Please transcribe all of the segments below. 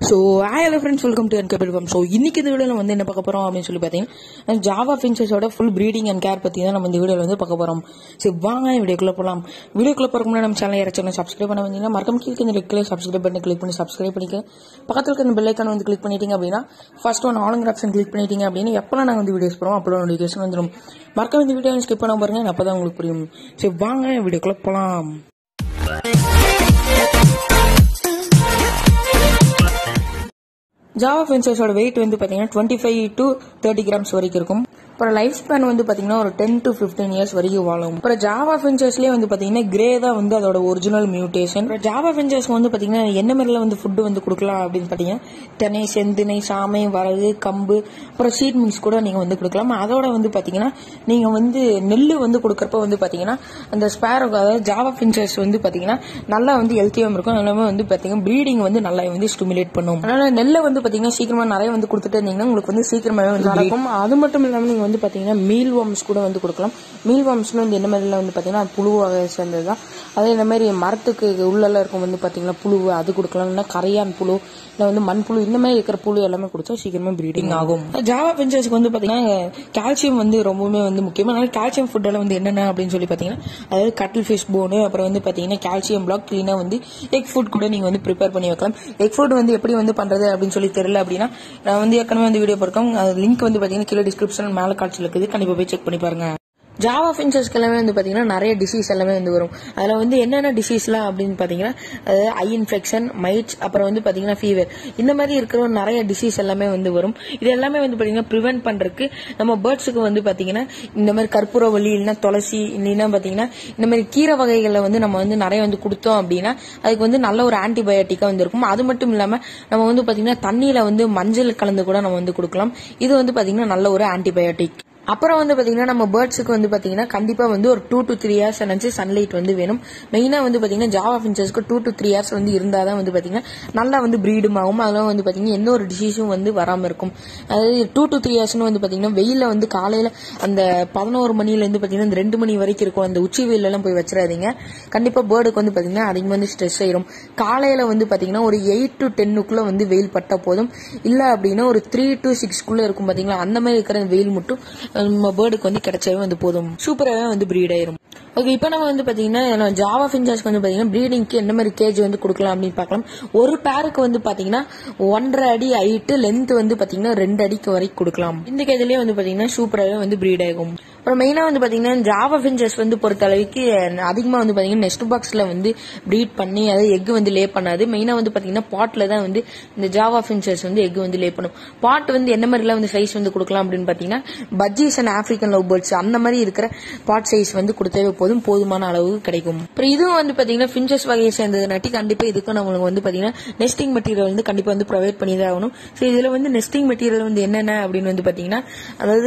so hello friends welcome to என்கேபிள் farm so இன்னைக்கு இந்த வீடியோவில் வந்து என்ன பார்க்க போகிறோம் அப்படின்னு சொல்லி பார்த்தீங்கன்னா ஜாவா ஃபின்ச்சஸோட ஃபுல் ப்ரீடிங் அண்ட் கேர் பற்றி தான் நம்ம இந்த வீடியோவில் வந்து பார்க்க போகிறோம் சரி வாங்க வீடியோக்குள்ளே போகலாம் வீடியோக்குள்ளே போகிறக்கு முன்னாடி நம்ம சேனல் யாராச்சும் சப்ஸ்கிரைப் பண்ண வந்தீங்கன்னா மறக்காம கீழே இந்த லிக்கில் சப்ஸ்கிரைப் பண்ணி கிளிக் பண்ணி சப்ஸ்கிரைப் பண்ணிக்க பக்கத்தில் இருக்க இந்த பெல் ஐக்கான் வந்து கிளிக் பண்ணிட்டீங்க அப்படின்னா ஃபர்ஸ்ட் ஒன் ஆளுங்கிற ஆப்ஷன் கிளிக் பண்ணிட்டீங்க அப்படின்னு எப்போலாம் நாங்கள் வந்து வீடியோஸ் போகிறோம் அப்போ நோட்டிஃபிகேஷன் வந்துடும் மறக்காம இந்த வீடியோ ஸ்கிப் பண்ண பாருங்க அப்போ தான் உங்களுக்கு புரியும் சரி வாங்க வீடியோக்குள்ளே போகலாம் ஜாவா ஃபென்சர்ஸோட வெயிட் வந்து பார்த்தீங்கன்னா twenty five to thirty grams வரைக்கும் இருக்கும் அப்புறம் லைஃப் ஸ்பேன் வந்து பார்த்தீங்கன்னா ஒரு டென் டு ஃபிஃப்டீன் இயர்ஸ் வரைக்கும் வாழும் அப்புறம் ஜாவா ஃபென்சர்ஸ்லேயே வந்து பார்த்தீங்கன்னா கிரே தான் வந்து அதோட ஒரிஜினல் மியூட்டேஷன் அப்புறம் ஜாவா ஃபென்சர்ஸ் வந்து பார்த்தீங்கன்னா என்ன மாதிரிலாம் வந்து ஃபுட்டு வந்து கொடுக்கலாம் அப்படின்னு பார்த்தீங்கன்னா தென்னை செந்தினை சாமை வரகு கம்பு அப்புறம் சீட் மிக்ஸ் கூட நீங்கள் வந்து கொடுக்கலாம் அதோட வந்து பார்த்தீங்கன்னா நீங்கள் வந்து நெல் வந்து கொடுக்குறப்ப வந்து பார்த்தீங்கன்னா அந்த ஸ்பேரோ அதாவது ஜாவா ஃபின்ச்சர்ஸ் வந்து பார்த்தீங்கன்னா நல்லா வந்து ஹெல்த்தியாகவும் இருக்கும் எல்லாமே வந்து பார்த்தீங்கன்னா ப்ரீடிங் வந்து நல்லா வந்து ஸ்டிமுலேட் பண்ணும் அதனால நெல்லை வந்து பார்த்தீங்கன்னா சீக்கிரமா நிறைய வந்து கொடுத்துட்டு இருந்தீங்கன்னா உங்களுக்கு வந்து சீக்கிரமாவே வந்து நடக்கும் அது மட்டும் இல்லாமல் நீங்கள் வந்து பார்த்தீங்கன்னா மீல் வார்ம்ஸ் கூட வந்து கொடுக்கலாம் மீல் வார்ம்ஸ்னு வந்து என்ன மாதிரிலாம் வந்து பார்த்தீங்கன்னா அது புழு வகை சேர்ந்தது தான் அதே இந்த மாதிரி மரத்துக்கு உள்ளெல்லாம் இருக்கும் வந்து பார்த்தீங்கன்னா புழு அது கொடுக்கலாம் இல்லைன்னா கரையான் புழு இல்லை வந்து மண்புழு இந்த மாதிரி இருக்கிற புழு எல்லாமே கொடுத்தா சீக்கிரமா ப்ரீடிங் ஆகும் ஜாவா பெஞ்சர்ஸ்க்கு வந்து பார்த்தீங்கன்னா கால்சியம் வந்து ரொம்பவுமே வந்து முக்கியம் அதனால கால்சியம் ஃபுட் எல்லாம் வந்து என்னென்ன அப்படின்னு சொல்லி பார்த்தீங்கன்னா அதாவது கட்டில் ஃபிஷ் போனு அப்புறம் வந்து பார்த்தீங்கன்னா கால்சியம் பிளாக் கிளீனாக வந்து எக் ஃபுட் கூட நீங்கள் வந்து ப்ரிப்பேர் பண்ணி வைக்கலாம் எக் ஃபுட் வந்து எப்படி வந்து பண்ணுறது அப்படின்னு சொல்லி தெரியல அப்படின்னா நான் வந்து ஏற்கனவே வந்து வீடியோ போயிருக்கோம் லிங்க் வந்து பார்த்தீங்கன்னா கீழே டிஸ்கிரிப்ஷன் மேலே காட்சியில் இருக்குது கண்டிப்பாக போய் செக் பண்ணி பாருங்க ஜாவா ஃபின்ச்சர்ஸ்க்கு எல்லாமே வந்து பார்த்தீங்கன்னா நிறைய டிசீஸ் எல்லாமே வந்து வரும் அதில் வந்து என்னென்ன டிசீஸ்லாம் அப்படின்னு பார்த்தீங்கன்னா அதாவது ஐ இன்ஃபெக்ஷன் மைட்ஸ் அப்புறம் வந்து பார்த்தீங்கன்னா ஃபீவர் இந்த மாதிரி இருக்கிற நிறைய டிசீஸ் எல்லாமே வந்து வரும் இது எல்லாமே வந்து பார்த்தீங்கன்னா ப்ரிவென்ட் பண்ணுறதுக்கு நம்ம பேர்ட்ஸுக்கு வந்து பார்த்தீங்கன்னா இந்த மாதிரி கற்பூரவள்ளி இல்லைன்னா துளசி இல்லைன்னா பார்த்தீங்கன்னா இந்த மாதிரி கீரை வகைகளை வந்து நம்ம வந்து நிறைய வந்து கொடுத்தோம் அப்படின்னா அதுக்கு வந்து நல்ல ஒரு ஆன்டிபயோட்டிக்காக வந்து இருக்கும் அது மட்டும் இல்லாமல் நம்ம வந்து பார்த்தீங்கன்னா தண்ணியில் வந்து மஞ்சள் கலந்து கூட நம்ம வந்து கொடுக்கலாம் இது வந்து பார்த்தீங்கன்னா நல்ல ஒரு ஆன்டிபயோட்டிக் அப்புறம் வந்து பாத்தீங்கன்னா நம்ம பேர்ட்ஸுக்கு வந்து பாத்தீங்கன்னா கண்டிப்பா வந்து ஒரு டூ டு த்ரீ ஹவர்ஸ் நினைச்சு சன்லைட் வந்து வேணும் மெயினா வந்து பாத்தீங்கன்னா ஜாவா ஃபின்ச்சர்ஸ்க்கு டூ டு த்ரீ ஹவர்ஸ் வந்து இருந்தாதான் வந்து பாத்தீங்கன்னா நல்லா வந்து ப்ரீடும் ஆகும் அதெல்லாம் வந்து பாத்தீங்கன்னா எந்த ஒரு டிசீஸும் வந்து வராம இருக்கும் அதாவது டூ டு த்ரீ ஹவர்ஸ்னு வந்து பாத்தீங்கன்னா வெயில வந்து காலையில அந்த பதினோரு மணில இருந்து பாத்தீங்கன்னா இந்த ரெண்டு மணி வரைக்கும் இருக்கும் அந்த உச்சி வெயில எல்லாம் போய் வச்சிடாதீங்க கண்டிப்பா பேர்டுக்கு வந்து பாத்தீங்கன்னா அதிகமாக வந்து ஸ்ட்ரெஸ் ஆயிரும் காலையில வந்து பாத்தீங்கன்னா ஒரு எயிட் டு டென்னுக்குள்ள வந்து வெயில் பட்டா போதும் இல்ல அப்படின்னா ஒரு த்ரீ டு சிக்ஸ்க்குள்ள இருக்கும் பாத்தீங்களா அந்த மாதிரி இருக்கிற வெயில் மட்டும் நம்ம பேர்டுக்கு வந்து கிடைச்சவே வந்து போதும் சூப்பராகவே வந்து ப்ரீட் ஆயிரும் ஓகே இப்போ நம்ம வந்து பாத்தீங்கன்னா ஜாவா ஃபின்ச்சர்ஸ்க்கு வந்து பாத்தீங்கன்னா ப்ரீடிங்க்கு என்ன மாதிரி கேஜ் வந்து கொடுக்கலாம் அப்படின்னு பார்க்கலாம் ஒரு பேருக்கு வந்து பாத்தீங்கன்னா ஒன்றரை அடி ஹைட்டு லென்த் வந்து பாத்தீங்கன்னா ரெண்டு அடிக்கு வரைக்கும் கொடுக்கலாம் இந்த கேஜ்லயே வந்து பாத்தீங்கன்னா சூப்பராகவே வந்து ப்ரீட் ஆகும் அப்புறம் மெயினாக வந்து பார்த்தீங்கன்னா ஜாவா ஃபின்ச்சர்ஸ் வந்து பொறுத்த அளவுக்கு அதிகமாக வந்து பார்த்தீங்கன்னா நெக்ஸ்ட் பாக்ஸில் வந்து ப்ரீட் பண்ணி அதாவது எக் வந்து லே பண்ணாது மெயினாக வந்து பார்த்தீங்கன்னா பாட்டில் தான் வந்து இந்த ஜாவா ஃபின்ச்சர்ஸ் வந்து எக் வந்து லே பண்ணும் பாட் வந்து என்ன மாதிரிலாம் வந்து சைஸ் வந்து கொடுக்கலாம் அப்படின்னு பார்த்தீங்கன்னா budgies and African love birds அந்த மாதிரி இருக்கிற பாட் சைஸ் வந்து கொடுத்தவே போதும் போதுமான அளவு கிடைக்கும் அப்புறம் இதுவும் வந்து பார்த்தீங்கன்னா ஃபின்ச்சர்ஸ் வகையை சேர்ந்ததுனாட்டி கண்டிப்பாக இதுக்கும் நம்மளுக்கு வந்து பார்த்தீங்கன்னா நெஸ்டிங் மெட்டீரியல் வந்து கண்டிப்பாக வந்து ப்ரொவைட் பண்ணி தான் ஆகணும் ஸோ இதில் வந்து நெஸ்டிங் மெட்டீரியல் வந்து என்னென்ன அப்படின்னு வந்து பார்த்தீங்கன்னா அதாவது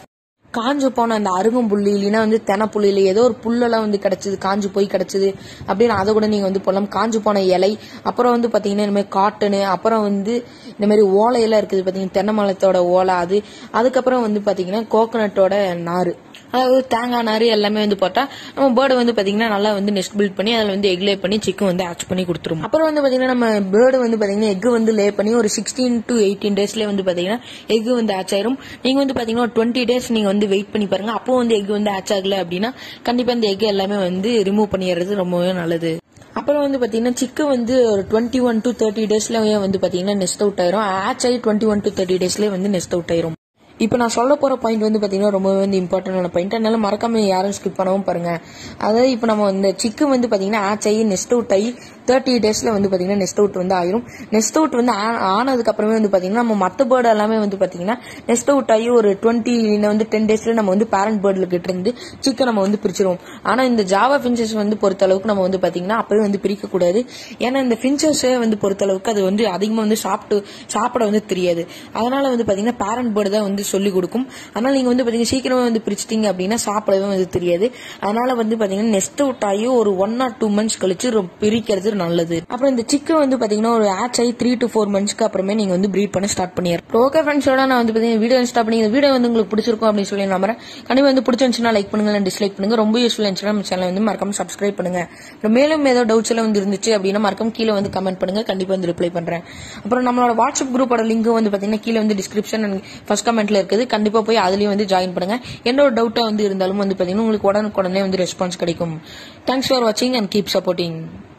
காஞ்சு போன அந்த அருகம்புல்லி இல்லைன்னா வந்து தெனப்புள்ளி ஏதோ ஒரு புல்லெல்லாம் வந்து கிடைச்சது காஞ்சு போய் கிடைச்சது அப்படின்னு அதை கூட நீங்க வந்து போடலாம் காஞ்சு போன இலை அப்புறம் வந்து பாத்தீங்கன்னா இந்த மாதிரி காட்டனு அப்புறம் வந்து இந்த மாதிரி ஓலையெல்லாம் இருக்குது பாத்தீங்கன்னா தென்னை மரத்தோட ஓலை அது அதுக்கப்புறம் வந்து பாத்தீங்கன்னா கோகனட்டோட நாறு அதாவது தேங்காய் நாறு எல்லாமே வந்து போட்டா நம்ம பேர்டு வந்து பாத்தீங்கன்னா நல்லா வந்து நெஸ்ட் பில்ட் பண்ணி அதில் வந்து எக் லே பண்ணி சிக்கன் வந்து ஆச் பண்ணி கொடுத்துரும் அப்புறம் வந்து பாத்தீங்கன்னா நம்ம பேர்டு வந்து பாத்தீங்கன்னா எக் வந்து லே பண்ணி ஒரு சிக்ஸ்டீன் டு எயிட்டீன் டேஸ்ல வந்து பாத்தீங்கன்னா எக் வந்து ஆச் ஆயிரும் நீங்க வந்து பாத்தீங்கன்னா டுவெண்ட்டி டேஸ் நீங்க வந்து வெயிட் பண்ணி பாருங்க அப்போ வந்து எக் வந்து ஆச் ஆகல அப்படின்னா கண்டிப்பா இந்த எக் எல்லாமே வந்து ரிமூவ் பண்ணிடுறது ரொம்பவே நல்லது அப்புறம் வந்து பாத்தீங்கன்னா சிக்கு வந்து ஒரு டுவெண்ட்டி ஒன் டு தேர்ட்டி டேஸ்லயே வந்து பாத்தீங்கன்னா நெஸ்ட் அவுட் ஆயிரும் ஆச் ஆகி டுவெண்ட்டி ஒன் டு தேர்ட்டி டேஸ்லயே வந்து நெஸ்ட் அவுட் ஆயிரும் இப்போ நான் சொல்ல போற பாயிண்ட் வந்து பாத்தீங்கன்னா ரொம்பவே வந்து இம்பார்ட்டன்டான பாயிண்ட் அதனால மறக்காம யாரும் ஸ்கிப் பண்ணவும் பாருங்க அதாவது இப்போ நம்ம இந்த சிக்கு வந்து பாத்தீங்கன்னா ஆச் ஆகி நெஸ்ட் அவுட் ஆகி தேர்ட்டி டேஸ்ல வந்து பாத்தீங்கன்னா நெஸ்ட் அவுட் வந்து ஆயிரும் நெஸ்ட் அவுட் வந்து ஆனதுக்கு அப்புறமே வந்து பாத்தீங்கன்னா நம்ம மத்த பேர்டு எல்லாமே வந்து பாத்தீங்கன்னா நெஸ்ட் அவுட் ஆகி ஒரு டுவெண்ட்டி வந்து டென் டேஸ்ல நம்ம வந்து பேரண்ட் பேர்டுல கிட்ட இருந்து சிக்கை நம்ம வந்து பிரிச்சிருவோம் ஆனா இந்த ஜாவா ஃபின்ச்சர்ஸ் வந்து பொறுத்த அளவுக்கு நம்ம வந்து பாத்தீங்கன்னா அப்பவே வந்து பிரிக்க கூடாது ஏன்னா இந்த ஃபின்ச்சர்ஸே வந்து பொறுத்த அளவுக்கு அது வந்து அதிகமா வந்து சாப்பிட்டு சாப்பிட வந்து தெரியாது அதனால வந்து பாத்தீங்கன்னா பேரண்ட் பேர்டு தான் வந்து சொல்லி கொடுக்கும் அதனால நீங்க வந்து பாத்தீங்கன்னா சீக்கிரமா வந்து பிரிச்சிட்டீங்க அப்படின்னா சாப்பிடவே வந்து தெரியாது அதனால வந்து பாத்தீங்கன்னா நெஸ்ட் அவுட் ஆகி ஒரு ஒன் ஆர் டூ மந்த்ஸ் கழிச்சு பிரிக்கிறது நல்லது அப்புறம் இந்த சிக்கு வந்து பாத்தீங்கன்னா ஒரு ஆட்ச் ஆகி த்ரீ டு ஃபோர் மந்த்ஸ்க்கு அப்புறமே நீங்க வந்து ப்ரீட் பண்ண ஸ்டார்ட் பண்ணிடுறோம் ஓகே ஃப்ரெண்ட்ஸோட நான் வந்து பாத்தீங்கன்னா வீடியோ ஸ்டார்ட் பண்ணி இந்த வீடியோ வந்து உங்களுக்கு பிடிச்சிருக்கும் அப்படின்னு சொல்லி நம்புறேன் கண்டிப்பா வந்து பிடிச்சிருந்துச்சுன்னா லைக் பண்ணுங்க டிஸ்லைக் பண்ணுங்க ரொம்ப யூஸ்ஃபுல் இருந்துச்சுன்னா நம்ம சேனல் வந்து மறக்காம சப்ஸ்கிரைப் பண்ணுங்க அப்புறம் மேலும் ஏதோ டவுட்ஸ் எல்லாம் வந்து இருந்துச்சு அப்படின்னா மறக்காம கீழே வந்து கமெண்ட் பண்ணுங்க கண்டிப்பா வந்து ரிப்ளை பண்றேன் அப்புறம் நம்மளோட வாட்ஸ்அப் குரூப்போட லிங்க் வந்து பாத்தீங்கன்னா கீழே வந்து டிஸ்கிரிப்ஷன் அண்ட் ஃபர்ஸ்ட் கமெண்ட்ல இருக்குது கண்டிப்பா போய் அதுலயும் வந்து ஜாயின் பண்ணுங்க எந்த ஒரு டவுட்டா வந்து இருந்தாலும் வந்து பாத்தீங்கன்னா உங்களுக்கு உடனுக்குடனே வந்து ரெஸ்பான்ஸ் கிடைக்கும் தேங்க்ஸ் ஃபார் வாட்சிங் அண்ட் கீப் சப்போர்ட்டிங்